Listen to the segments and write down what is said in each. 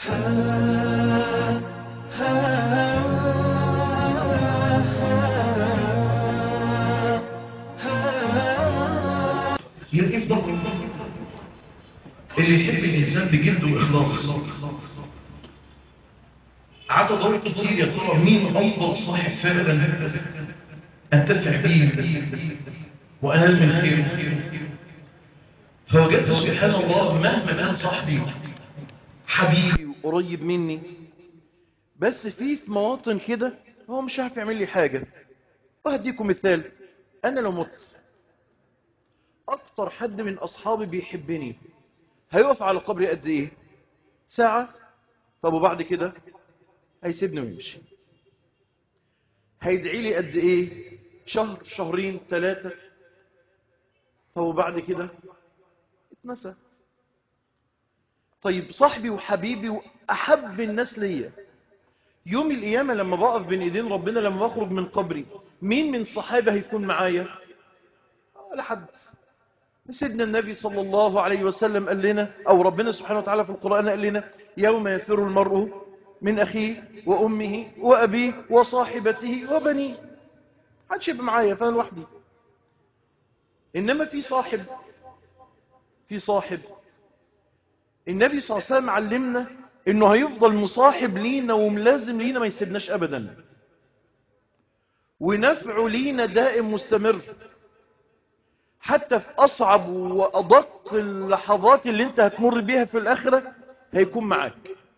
يبقى في ضغط اللي يحب الإنسان بجد وإخلاص قعدت ادور كتير يا ترى مين أفضل صاحب فعلا أنتفع بيه وأنال من خيره فوجدت سبحان الله مهما كان صاحبي حبيبي قريب مني بس في في مواطن كده هو مش عارف يعمل لي حاجة وهديكم مثال أنا لو مت أكتر حد من أصحابي بيحبني هيقف على قبري قد إيه ساعة طب وبعد كده هيسيبني ويمشي هيدعي لي قد إيه شهر شهرين ثلاثة طب وبعد كده اتنسى طيب صاحبي وحبيبي وأحب الناس ليا يوم القيامة لما بقف بين ايدين ربنا لما بخرج من قبري مين من صحابه هيكون معايا ولا حد سيدنا النبي صلى الله عليه وسلم قال لنا أو ربنا سبحانه وتعالى في القرآن قال لنا يوم يفر المرء من أخيه وأمه وأبيه وصاحبته وبنيه محدش يبقى معايا فأنا لوحدي إنما في صاحب في صاحب النبي صلى الله عليه وسلم علمنا انه هيفضل مصاحب لينا وملازم لينا ما يسيبناش ابدا ونفعه لينا دائم مستمر حتى في اصعب وادق اللحظات اللي انت هتمر بيها في الاخرة هيكون معاك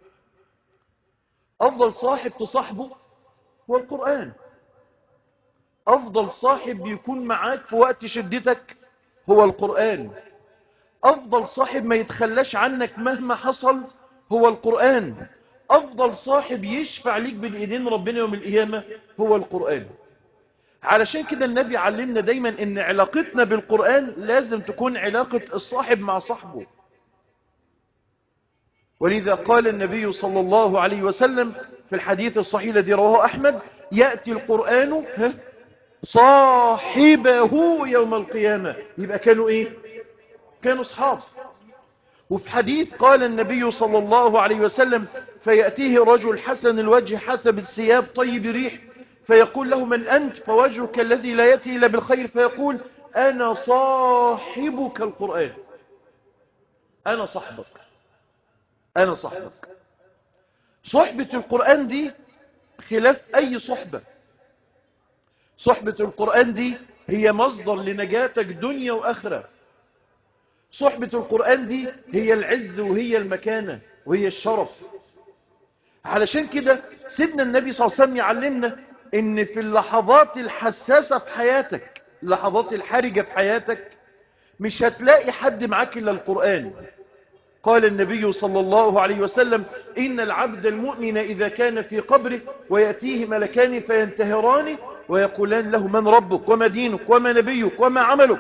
افضل صاحب تصاحبه هو القرآن افضل صاحب يكون معاك في وقت شدتك هو القرآن أفضل صاحب ما يتخلاش عنك مهما حصل هو القرآن أفضل صاحب يشفع ليك بالإيدين ربنا يوم القيامة هو القرآن علشان كده النبي علمنا دايما ان علاقتنا بالقرآن لازم تكون علاقة الصاحب مع صاحبه ولذا قال النبي صلى الله عليه وسلم في الحديث الصحيح الذي رواه أحمد يأتي القرآن صاحبه يوم القيامة يبقى كانوا ايه كانوا اصحاب وفي حديث قال النبي صلى الله عليه وسلم فيأتيه رجل حسن الوجه حسب الثياب طيب ريح فيقول له من أنت فوجهك الذي لا يأتي إلا بالخير فيقول أنا صاحبك القرآن أنا صاحبك أنا صاحبك صحبة القرآن دي خلاف أي صحبة صحبة القرآن دي هي مصدر لنجاتك دنيا وآخرة صحبة القرآن دي هي العز وهي المكانة وهي الشرف علشان كده سيدنا النبي صلى الله عليه وسلم يعلمنا ان في اللحظات الحساسة في حياتك اللحظات الحرجة في حياتك مش هتلاقي حد معاك إلا القرآن قال النبي صلى الله عليه وسلم إن العبد المؤمن إذا كان في قبره ويأتيه ملكان فينتهرانه ويقولان له من ربك وما دينك وما نبيك وما عملك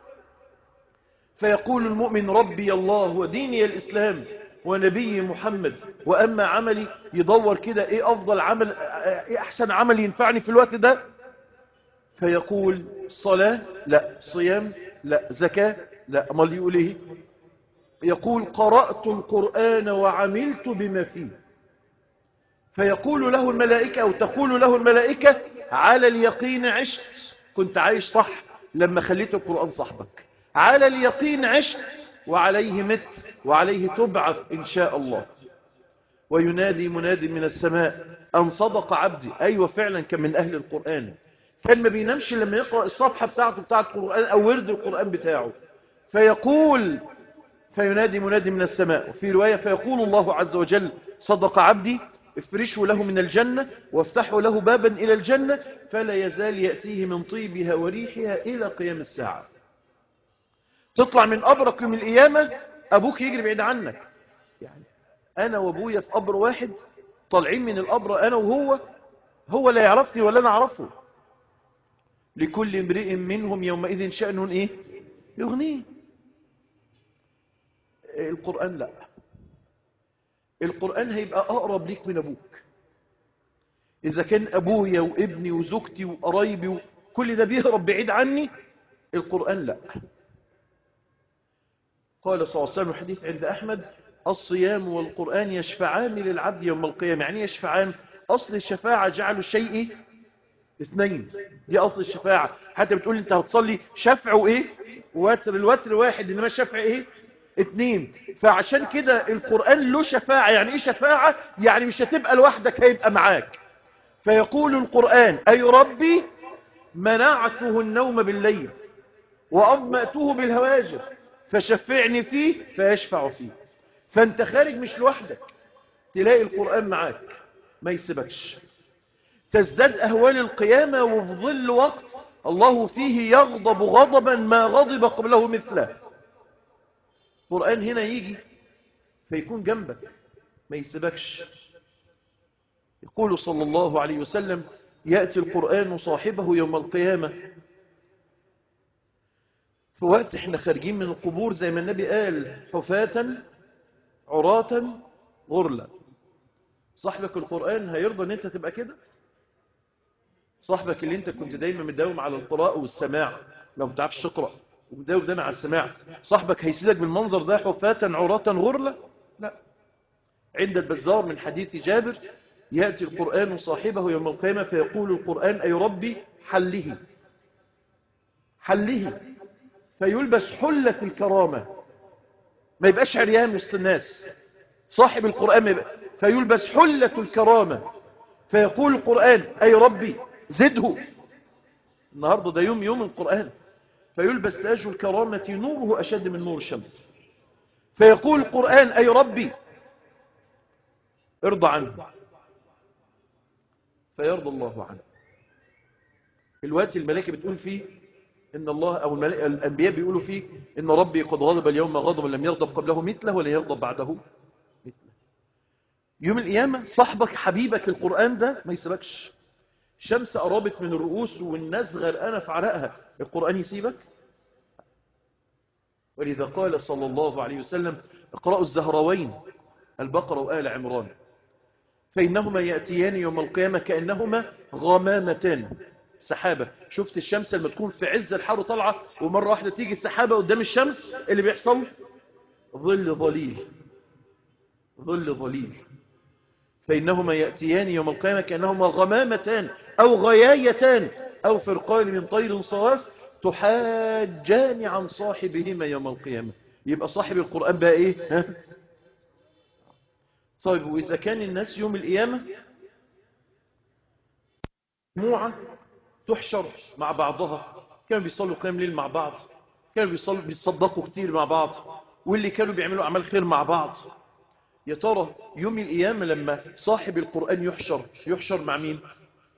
فيقول المؤمن ربي الله وديني الإسلام ونبي محمد وأما عملي يدور كده إيه أفضل عمل إيه أحسن عمل ينفعني في الوقت ده فيقول صلاة لا صيام لا زكاة لا أمال يقول إيه يقول قرأت القرآن وعملت بما فيه فيقول له الملائكة أو تقول له الملائكة على اليقين عشت كنت عايش صح لما خليت القرآن صاحبك على اليقين عشت وعليه مت وعليه تبعث إن شاء الله وينادي مناد من السماء أن صدق عبدي أيوة فعلا كان من أهل القرآن كان ما بينامش لما يقرأ الصفحة بتاعته بتاعت القرآن أو ورد القرآن بتاعه فيقول فينادي منادي من السماء وفي رواية فيقول الله عز وجل صدق عبدي افرشوا له من الجنة وافتحوا له بابا إلى الجنة فلا يزال يأتيه من طيبها وريحها إلى قيام الساعة تطلع من قبرك يوم القيامة أبوك يجري بعيد عنك يعني أنا وأبويا في قبر واحد طالعين من القبر أنا وهو هو لا يعرفني ولا أنا أعرفه لكل امرئ منهم يومئذ شأن إيه يغنيه القرآن لا القرآن هيبقى أقرب ليك من أبوك إذا كان أبويا وابني وزوجتي وقرايبي وكل ده بيهرب بعيد عني القرآن لا قال صلى الله عليه وسلم حديث عند أحمد الصيام والقرآن يشفعان للعبد يوم القيامة يعني يشفعان أصل الشفاعة جعلوا الشيء اثنين دي أصل الشفاعة حتى بتقول انت هتصلي شفع وايه وتر الوتر واحد انما الشفع ايه اتنين فعشان كده القرآن له شفاعة يعني ايه شفاعة يعني مش هتبقى لوحدك هيبقى معاك فيقول القرآن أي ربي منعته النوم بالليل وأظمأته بالهواجر فشفعني فيه فيشفع فيه فانت خارج مش لوحدك تلاقي القرآن معاك ما يسيبكش تزداد أهوال القيامة وفي ظل وقت الله فيه يغضب غضبا ما غضب قبله مثله القرآن هنا يجي فيكون جنبك ما يسيبكش يقول صلى الله عليه وسلم يأتي القرآن صاحبه يوم القيامة في وقت احنا خارجين من القبور زي ما النبي قال حفاة عراة غرلا صاحبك القرآن هيرضى ان انت تبقى كده صاحبك اللي انت كنت دايما مداوم على القراءة والسماع لو بتعرفش تقرأ ومداوم دايما على السماع صاحبك هيسيبك بالمنظر ده حفاة عراة غرلا لا عند البزار من حديث جابر يأتي القرآن صاحبه يوم القيامة فيقول القرآن أي ربي حله حله فيلبس حلة الكرامة ما يبقاش عريان وسط الناس صاحب القرآن ما يبقى فيلبس حلة الكرامة فيقول القرآن أي ربي زده النهاردة ده يوم يوم القرآن فيلبس تاج الكرامة نوره أشد من نور الشمس فيقول القرآن أي ربي ارضى عنه فيرضى الله عنه الوقت الملائكة بتقول فيه إن الله أو الأنبياء بيقولوا فيه إن ربي قد غضب اليوم غضبا لم يغضب قبله مثله ولا يغضب بعده مثله يوم القيامة صاحبك حبيبك القرآن ده ما يسيبكش شمس قربت من الرؤوس والناس غرقانة في عرقها القرآن يسيبك ولذا قال صلى الله عليه وسلم اقرأوا الزهروين البقرة وآل عمران فإنهما يأتيان يوم القيامة كأنهما غمامتان سحابة شفت الشمس لما تكون في عز الحر طالعة ومرة واحدة تيجي السحابة قدام الشمس اللي بيحصل ظل ظليل ظل ظليل فإنهما يأتيان يوم القيامة كأنهما غمامتان أو غيايتان أو فرقان من طير صواف تحاجان عن صاحبهما يوم القيامة يبقى صاحب القرآن بقى إيه ها؟ طيب وإذا كان الناس يوم القيامة مجموعة تحشر مع بعضها كانوا بيصلوا قيام ليل مع بعض كانوا بيصلوا بيتصدقوا كتير مع بعض واللي كانوا بيعملوا أعمال خير مع بعض يا ترى يوم القيامة لما صاحب القرآن يحشر يحشر مع مين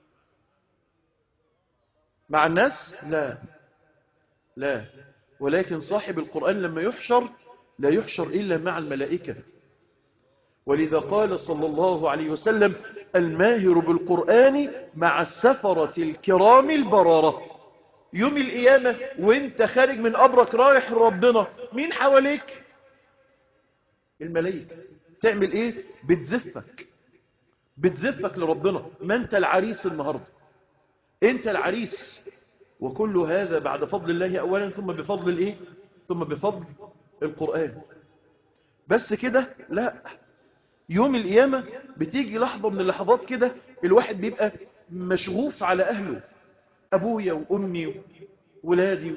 مع الناس لا لا ولكن صاحب القرآن لما يحشر لا يحشر إلا مع الملائكة ولذا قال صلى الله عليه وسلم الماهر بالقرآن مع السفرة الكرام البررة يوم القيامة وانت خارج من قبرك رايح ربنا مين حواليك الملائكة تعمل ايه بتزفك بتزفك لربنا ما انت العريس النهاردة انت العريس وكل هذا بعد فضل الله اولا ثم بفضل الايه ثم بفضل القرآن بس كده لا يوم القيامة بتيجي لحظة من اللحظات كده الواحد بيبقى مشغوف على أهله أبويا وأمي وولادي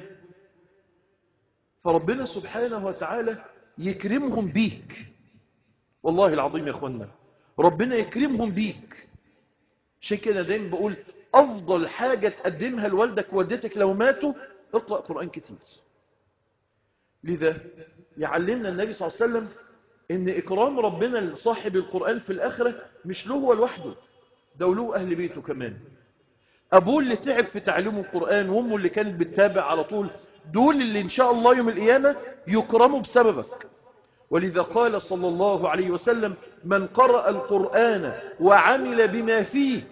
فربنا سبحانه وتعالى يكرمهم بيك والله العظيم يا أخوانا ربنا يكرمهم بيك عشان كده دايما بقول أفضل حاجة تقدمها لوالدك ووالدتك لو ماتوا اقرأ قرآن كتير لذا يعلمنا النبي صلى الله عليه وسلم ان اكرام ربنا لصاحب القرآن في الاخرة مش له هو لوحده ده له اهل بيته كمان ابوه اللي تعب في تعليم القرآن وامه اللي كانت بتتابع على طول دول اللي ان شاء الله يوم القيامة يكرموا بسببك ولذا قال صلى الله عليه وسلم من قرأ القرآن وعمل بما فيه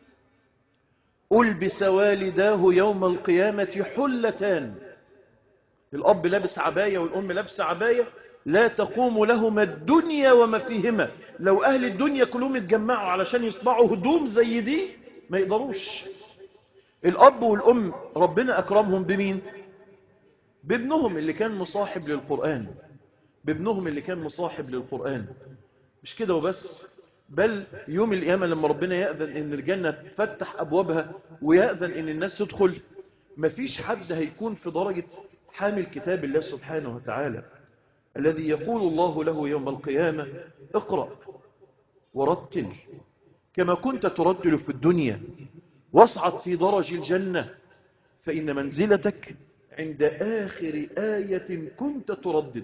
ألبس والداه يوم القيامة حلتان الأب لابس عباية والأم لابسة عباية لا تقوم لهما الدنيا وما فيهما لو أهل الدنيا كلهم اتجمعوا علشان يصنعوا هدوم زي دي ما يقدروش الأب والأم ربنا أكرمهم بمين بابنهم اللي كان مصاحب للقرآن بابنهم اللي كان مصاحب للقرآن مش كده وبس بل يوم القيامة لما ربنا يأذن ان الجنة تفتح ابوابها ويأذن ان الناس تدخل مفيش حد هيكون في درجة حامل كتاب الله سبحانه وتعالى الذي يقول الله له يوم القيامة اقرأ ورتل كما كنت ترتل في الدنيا واصعد في درج الجنة فإن منزلتك عند آخر آية كنت تردد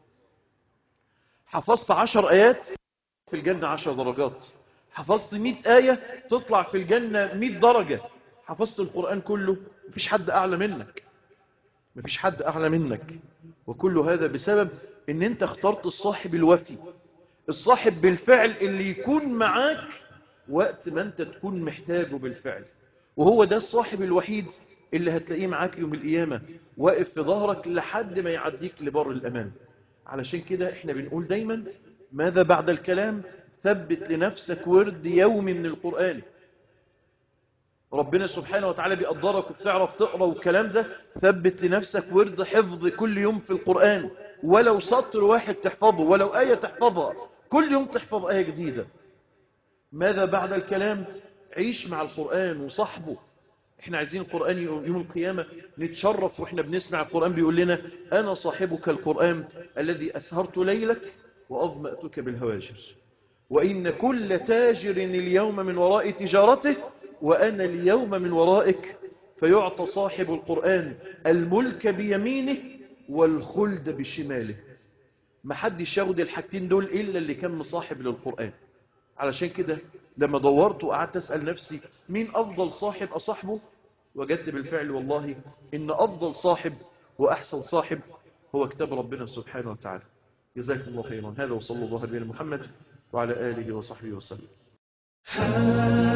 حفظت عشر آيات في الجنة عشر درجات حفظت مئة آية تطلع في الجنة مئة درجة حفظت القرآن كله مفيش حد أعلى منك مفيش حد أعلى منك وكل هذا بسبب ان انت اخترت الصاحب الوفي الصاحب بالفعل اللي يكون معاك وقت ما انت تكون محتاجه بالفعل وهو ده الصاحب الوحيد اللي هتلاقيه معاك يوم القيامة واقف في ظهرك لحد ما يعديك لبر الأمان علشان كده احنا بنقول دايما ماذا بعد الكلام ثبت لنفسك ورد يومي من القرآن ربنا سبحانه وتعالى بيقدرك وبتعرف تقرأ والكلام ده ثبت لنفسك ورد حفظ كل يوم في القرآن ولو سطر واحد تحفظه ولو آية تحفظها كل يوم تحفظ آية جديدة ماذا بعد الكلام عيش مع القرآن وصحبه احنا عايزين القرآن يوم القيامة نتشرف واحنا بنسمع القرآن بيقول لنا أنا صاحبك القرآن الذي أسهرت ليلك وأظمأتك بالهواجر وإن كل تاجر اليوم من وراء تجارته وأنا اليوم من ورائك فيعطى صاحب القرآن الملك بيمينه والخلد بشماله ما حدش ياخد الحاجتين دول إلا اللي كان مصاحب للقرآن علشان كده لما دورت وقعدت أسأل نفسي مين أفضل صاحب أصاحبه وجدت بالفعل والله إن أفضل صاحب وأحسن صاحب هو كتاب ربنا سبحانه وتعالى جزاكم الله خيرا هذا وصلى الله على محمد وعلى آله وصحبه وسلم